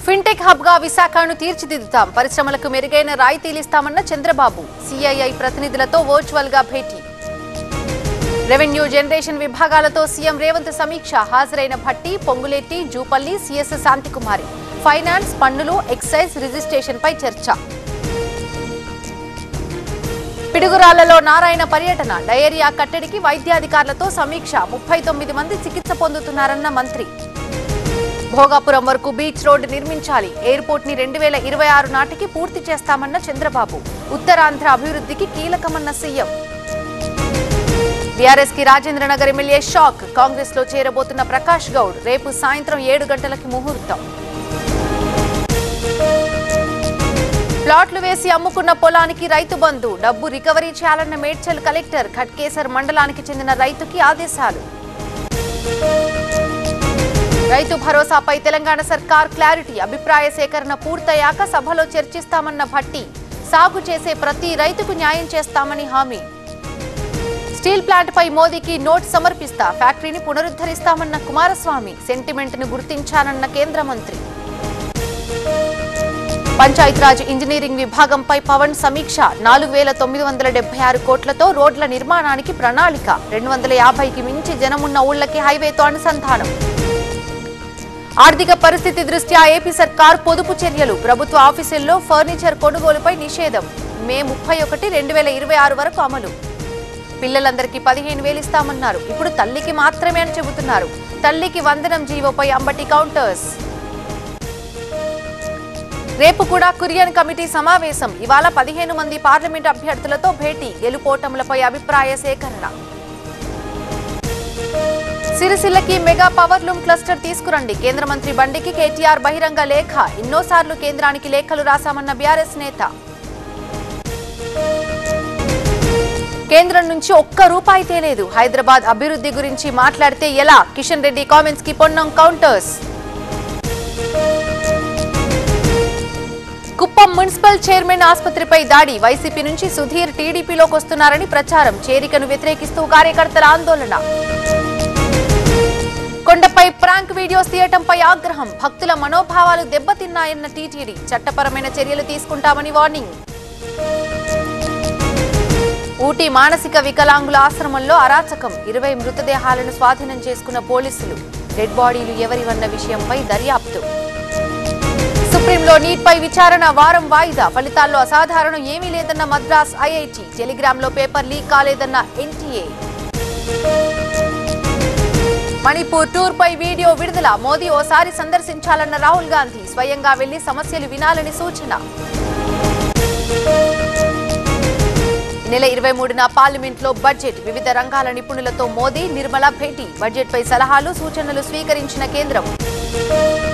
fintech hub గా విశాఖను తీర్చిదిద్దుతాం పరిశ్రమలకు మెరుగైన రాయితీలు ఇస్తామన్న చంద్రబాబు సిఐఐ ప్రతినిధులతో వర్చువల్ గా భేటీ రెవెన్యూ జనరేషన్ విభాగాలతో సీఎం రేవంత్ సమీక్ష హాజరైన భట్టి పొంగులెట్టి జూపల్లి సిఎస్ శాంతికుమారి ఫైనాన్స్ పన్నులు ఎక్సైజ్ రిజిస్ట్రేషన్ పై చర్చ పిడుగురాళ్లలో నారాయణ పర్యటన డయేరియా కట్టడికి వైద్యాధికారులతో సమీక్ష ముప్పై తొమ్మిది మంది చికిత్స పొందుతున్నారన్న మంత్రి భోగాపురం వరకు బీచ్ రోడ్డు నిర్మించాలి ఎయిర్పోర్ట్ ని రెండు వేల ఇరవై ఆరు నాటికి పూర్తి చేస్తామన్న చంద్రబాబు ఉత్తరాంధ్ర అభివృద్ధికి కీలకమన్న సీఎం బీఆర్ఎస్ కి రాజేంద్రనగర్ ఎమ్మెల్యే షాక్ కాంగ్రెస్ లో చేరబోతున్న ప్రకాష్ గౌడ్ రేపు సాయంత్రం ఏడు గంటలకి ముహూర్తం ప్లాట్లు వేసి అమ్ముకున్న పొలానికి రైతు బంధు డబ్బు రికవరీ చేయాలన్న మేడ్చల్ కలెక్టర్ ఖట్కేసర్ మండలానికి చెందిన రైతుకి ఆదేశాలు రైతు భరోసాపై తెలంగాణ సర్కార్ క్లారిటీ అభిప్రాయ సేకరణ పూర్తయ్యాక సభలో చర్చిస్తామన్న భట్టి సాగు చేసే ప్రతి రైతుకు న్యాయం చేస్తామని హామీ స్టీల్ ప్లాంట్ పై మోదీకి నోట్ సమర్పిస్తా ఫ్యాక్టరీని పునరుద్ధరిస్తామన్న కుమారస్వామి సెంటిమెంట్ ను గుర్తించానన్న కేంద్ర మంత్రి పంచాయతీరాజ్ ఇంజనీరింగ్ విభాగంపై పవన్ సమీక్ష నాలుగు వేల తొమ్మిది వందల డెబ్బై ఆరు కోట్లతో రోడ్ల నిర్మాణానికి ప్రణాళిక రెండు వందల యాభైకి మించి జనమున్న ఊళ్లకి హైవేతో అనుసంధానం ఆర్థిక పరిస్థితి దృష్ట్యా ఏపీ సర్కార్ పొదుపు చర్యలు ప్రభుత్వ ఆఫీసుల్లో ఫర్నిచర్ కొనుగోలుపై నిషేధం మే ముప్పై ఒకటి రెండు వేల ఇరవై ఆరు వరకు అమలు పిల్లలందరికీ పదిహేను వేలు ఇస్తామన్నారు ఇప్పుడు తల్లికి మాత్రమే అని చెబుతున్నారు తల్లికి వందనం జీవోపై అంబటి కౌంటర్స్ రేపు కూడా కురియన్ కమిటీ సమావేశం ఇవాళ పదిహేను మంది పార్లమెంట్ అభ్యర్థులతో భేటీ గెలుపోటములపై అభిప్రాయ సేకరణ సిరిసిల్లకి మెగా పవర్ లూమ్ క్లస్టర్ తీసుకురండి కేంద్ర మంత్రి బండికి కేటీఆర్ బహిరంగ లేఖ ఎన్నోసార్లు కేంద్రానికి లేఖలు రాశామన్న బీఆర్ఎస్ నేత కేంద్రం నుంచి ఒక్క రూపాయి తేలేదు హైదరాబాద్ అభివృద్ధి గురించి మాట్లాడితే ఎలా కిషన్ రెడ్డి కామెంట్స్ కి Ponnam counters Kuppam municipal chairman ఆసుపత్రిపై దాడి వైసీపీ నుంచి సుధీర్ టీడీపీలోకి వస్తున్నారని ప్రచారం చేరికను వ్యతిరేకిస్తూ కార్యకర్తల ఆందోళన కొండపై ప్రాంక్ వీడియోస్ తీయటంపై ఆగ్రహం భక్తుల మనోభావాలు దెబ్బతిన్నాయన్న టీటీడీ చట్టపరమైన చర్యలు తీసుకుంటామని వార్నింగ్ ఊటీ మానసిక వికలాంగుల ఆశ్రమంలో అరాచకం ఇరవై మృతదేహాలను స్వాధీనం చేసుకున్న పోలీసులు డెడ్ బాడీలు ఎవరివన్న విషయంపై దర్యాప్తు సుప్రీంలో నీట్ పై విచారణ వారం వాయిదా ఫలితాల్లో అసాధారణం ఏమీ లేదన్న మద్రాస్ ఐఐటి టెలిగ్రామ్ లో పేపర్ లీక్ కాలేదన్న ఎన్టీఏ మణిపూర్ టూర్ పై వీడియో విడుదల మోదీ ఓసారి సందర్శించాలన్న రాహుల్ గాంధీ స్వయంగా వెళ్లి సమస్యలు వినాలని సూచన ఈ నెల ఇరవై మూడున పార్లమెంట్ లో బడ్జెట్ వివిధ రంగాల నిపుణులతో మోదీ నిర్మల భేటీ బడ్జెట్ పై సలహాలు సూచనలు స్వీకరించిన కేంద్రం